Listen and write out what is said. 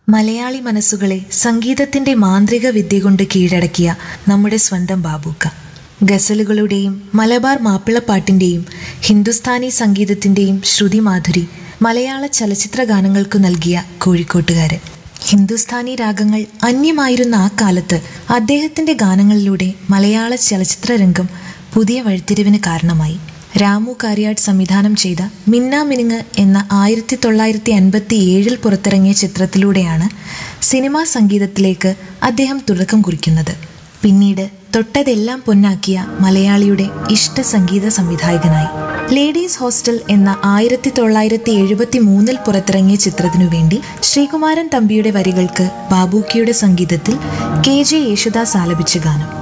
മലയാളി മനസ്സുകളെ സംഗീതത്തിന്റെ മാന്ത്രിക വിദ്യ കൊണ്ട് കീഴടക്കിയ നമ്മുടെ സ്വന്തം ബാബൂക്ക ഗസലുകളുടെയും മലബാർ മാപ്പിളപ്പാട്ടിന്റെയും ഹിന്ദുസ്ഥാനി സംഗീതത്തിന്റെയും ശ്രുതിമാധുരി മലയാള ചലച്ചിത്ര ഗാനങ്ങൾക്കു നൽകിയ കോഴിക്കോട്ടുകാരൻ ഹിന്ദുസ്ഥാനി രാഗങ്ങൾ അന്യമായിരുന്ന ആ കാലത്ത് അദ്ദേഹത്തിന്റെ ഗാനങ്ങളിലൂടെ മലയാള ചലച്ചിത്ര രംഗം പുതിയ വഴിത്തിരിവിന് കാരണമായി രാമു കാര്യാട് സംവിധാനം ചെയ്ത മിന്ന മിനുങ്ങ് എന്ന ആയിരത്തി തൊള്ളായിരത്തി അൻപത്തി ഏഴിൽ പുറത്തിറങ്ങിയ ചിത്രത്തിലൂടെയാണ് സിനിമാ സംഗീതത്തിലേക്ക് അദ്ദേഹം തുടക്കം കുറിക്കുന്നത് പിന്നീട് തൊട്ടതെല്ലാം പൊന്നാക്കിയ മലയാളിയുടെ ഇഷ്ട സംഗീത സംവിധായകനായി ലേഡീസ് ഹോസ്റ്റൽ എന്ന ആയിരത്തി തൊള്ളായിരത്തി എഴുപത്തി മൂന്നിൽ പുറത്തിറങ്ങിയ ചിത്രത്തിനു വേണ്ടി ശ്രീകുമാരൻ തമ്പിയുടെ വരികൾക്ക് ബാബൂക്കിയുടെ സംഗീതത്തിൽ കെ ജെ യേശുദാസ് ആലപിച്ച ഗാനം